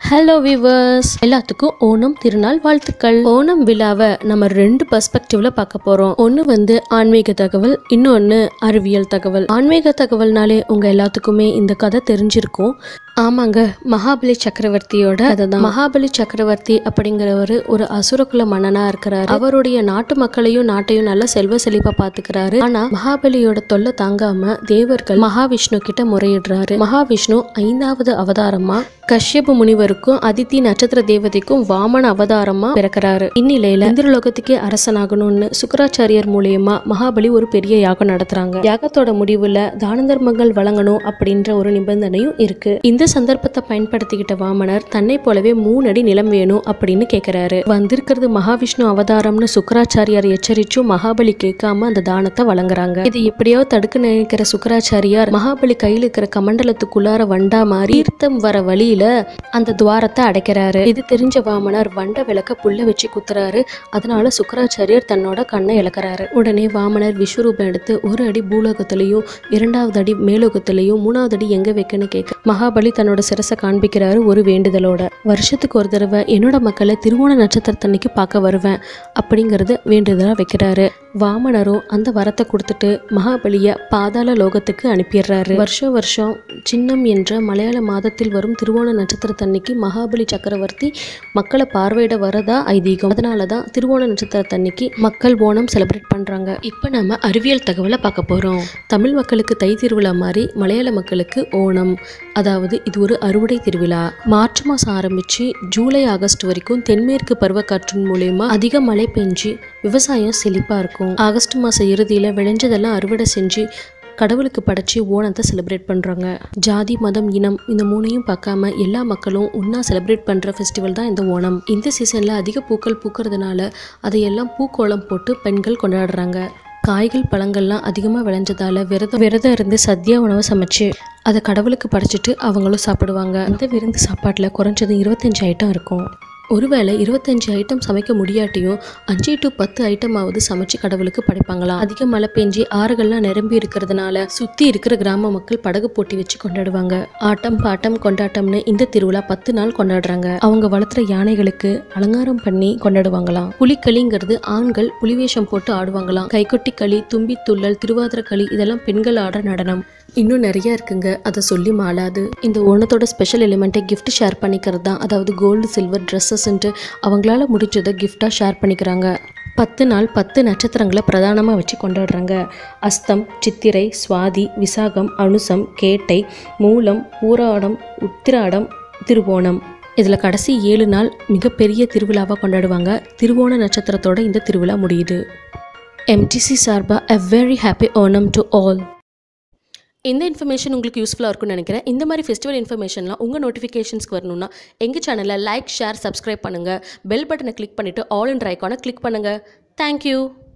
hello viewers எல்லாத்துக்கும் ஓணம் திருநாள் வாழ்த்துக்கள் ஓணம் விழாவை நம்ம ரெண்டு பெர்ஸ்பெக்டிவ்ல பார்க்க போறோம் ஒன்று வந்து ஆன்மீக தகவல் இன்னொன்று அறிவியல் தகவல் ஆன்மீக தகவல்னாலே உங்க எல்லாத்துக்குமே இந்த கதை தெரிஞ்சிருக்கும் ஆமாங்க மகாபலி சக்கரவர்த்தியோட அதுதான் மகாபலி சக்கரவர்த்தி அப்படிங்கிறவர் ஒரு அசுரகுல மன்னனா இருக்கிறாரு அவருடைய நாட்டு மக்களையும் நாட்டையும் நல்ல செல்வ செழிப்பா பாத்துக்கிறாரு ஆனா மகாபலியோட தொல்லை தாங்காம தேவர்கள் மகாவிஷ்ணு கிட்ட முறையிடுறாரு மகாவிஷ்ணு ஐந்தாவது அவதாரமா கஷ்யப முனிவருக்கும் அதித்தி நட்சத்திர தேவதைக்கும் வாமன அவதாரமா பிறக்கிறாரு இந்நிலையில இந்திரலோகத்துக்கே அரசனாகணும்னு சுக்கராச்சாரியர் மூலியமா மகாபலி ஒரு பெரிய யாகம் நடத்துறாங்க யாகத்தோட முடிவுல தான தர்மங்கள் வழங்கணும் அப்படின்ற ஒரு நிபந்தனையும் இருக்கு இந்த சந்தர்ப்பத்தை பயன்படுத்திக்கிட்ட வாமனர் தன்னை போலவே மூணு அடி நிலம் வேணும் அப்படின்னு கேக்குறாரு வந்திருக்கிறது மகாவிஷ்ணு அவதாரம்னு சுக்கராச்சாரியார் எச்சரிச்சும் மகாபலி கேட்காம அந்த தானத்தை வழங்குறாங்க இது எப்படியோ தடுக்க நினைக்கிற சுக்கராச்சாரியார் மகாபலி கையில் இருக்கிற கமண்டலத்துக்குள்ளார வண்டா மாறி தீர்த்தம் வர வழியில அந்த துவாரத்தை அடைக்கிறாரு இது தெரிஞ்ச வாமனர் வண்ட விளக்க புல்ல வச்சு குத்துறாரு அதனால சுக்கராச்சாரியர் தன்னோட கண்ணை இழக்கிறாரு உடனே வாமனர் விஸ்வரூபம் எடுத்து ஒரு அடி பூலோகத்திலையும் இரண்டாவது அடி மேலோகத்திலையும் மூணாவது அடி எங்க வைக்கன்னு கேட்க மகாபலி தன்னோட சிரசை காண்பிக்கிறாரு ஒரு வேண்டுதலோட வருஷத்துக்கு ஒரு தடவை என்னோட மக்களை திருவோண நட்சத்திரத்தன்னைக்கு பார்க்க வருவேன் அப்படிங்கறது வேண்டுதலா வைக்கிறாரு வாமனரும் அந்த வரத்தை கொடுத்துட்டு மகாபலிய பாதாள லோகத்துக்கு அனுப்பிடுறாரு வருஷம் வருஷம் சின்னம் என்ற மலையாள மாதத்தில் வரும் திருவோண நட்சத்திரத்தன்னைக்கு மகாபலி சக்கரவர்த்தி மக்களை பார்வையிட வரதா ஐதீகம் அதனால தான் திருவோண நட்சத்திரத்தன்னைக்கு மக்கள் ஓணம் செலிப்ரேட் பண்றாங்க இப்போ நம்ம அறிவியல் தகவலை பார்க்க போறோம் தமிழ் மக்களுக்கு தை திருவிழா மாதிரி மலையாள மக்களுக்கு ஓணம் அதாவது இது ஒரு அறுவடை திருவிழா மார்ச் மாதம் ஆரம்பிச்சு ஜூலை ஆகஸ்ட் வரைக்கும் தென்மேற்கு பருவக்காற்றின் மூலயமா அதிக மழை பெஞ்சு விவசாயம் செழிப்பா இருக்கும் ஆகஸ்ட் மாச இறுதியில விளைஞ்சதெல்லாம் அறுவடை செஞ்சு கடவுளுக்கு படைச்சு ஓணத்தை செலிப்ரேட் பண்ணுறாங்க ஜாதி மதம் இனம் இந்த மூணையும் பார்க்காம எல்லா மக்களும் ஒன்றா செலிப்ரேட் பண்ணுற ஃபெஸ்டிவல் தான் இந்த ஓணம் இந்த சீசனில் அதிக பூக்கள் பூக்கிறதுனால அதையெல்லாம் பூக்கோளம் போட்டு பெண்கள் கொண்டாடுறாங்க காய்கள் பழங்கள்லாம் அதிகமாக விளைஞ்சதால விரதம் விரதம் இருந்து சத்யா உணவை சமைச்சு அதை கடவுளுக்கு படைச்சிட்டு அவங்களும் சாப்பிடுவாங்க அந்த விருந்து சாப்பாட்டில் குறைஞ்சது இருபத்தஞ்சு ஐட்டம் இருக்கும் ஒருவேளை இருபத்தஞ்சு ஐட்டம் சமைக்க முடியாட்டியும் அஞ்சு டு பத்து ஐட்டமாவது சமைச்சு கடவுளுக்கு படைப்பாங்களாம் அதிக மழை பெஞ்சு ஆறுகள்லாம் நிரம்பி இருக்கிறதுனால சுத்தி இருக்கிற கிராம மக்கள் படகு போட்டி வச்சு கொண்டாடுவாங்க ஆட்டம் பாட்டம் கொண்டாட்டம்னு இந்த திருவிழா பத்து நாள் கொண்டாடுறாங்க அவங்க வளர்த்துற யானைகளுக்கு அலங்காரம் பண்ணி கொண்டாடுவாங்களாம் புலிக்களிங்கிறது ஆண்கள் புலிவேஷம் போட்டு ஆடுவாங்களாம் கைகொட்டி களி தும்பி துள்ளல் திருவாதிர களி இதெல்லாம் பெண்கள் ஆடுற நடனம் இன்னும் நிறைய இருக்குங்க அதை சொல்லி மாளாது இந்த ஓணத்தோட ஸ்பெஷல் எலிமெண்ட்டை கிஃப்ட் ஷேர் பண்ணிக்கிறது தான் அதாவது கோல்டு சில்வர் ட்ரெஸ்ஸஸ்ன்ட்டு அவங்களால முடிஞ்சதை கிஃப்டாக ஷேர் பண்ணிக்கிறாங்க பத்து நாள் பத்து நட்சத்திரங்களை பிரதானமாக வச்சு கொண்டாடுறாங்க அஸ்தம் சித்திரை சுவாதி விசாகம் அனுசம் கேட்டை மூலம் பூராடம் உத்திராடம் திருவோணம் இதில் கடைசி ஏழு நாள் மிகப்பெரிய திருவிழாவாக கொண்டாடுவாங்க திருவோண நட்சத்திரத்தோட இந்த திருவிழா முடியுது எம்டிசி சார்பாக a very happy Onam to all இந்த இன்ஃபர்மேஷன் உங்களுக்கு யூஸ்ஃபுல்லாக இருக்கும்னு நினைக்கிறேன் இந்த மாதிரி ஃபெஸ்டிவல் இன்ஃபர்மேஷன்லாம் உங்கள் நோட்டிஃபிகேஷன்ஸ்க்கு வரணும்னா எங்கள் சேனலை லைக் ஷேர் சப்ஸ்கிரைப் பண்ணுங்கள் பெல் பட்டனை கிளிக் பண்ணிவிட்டு ஆல் இன் ஐக்கானை கிளிக் பண்ணுங்கள் தேங்க்யூ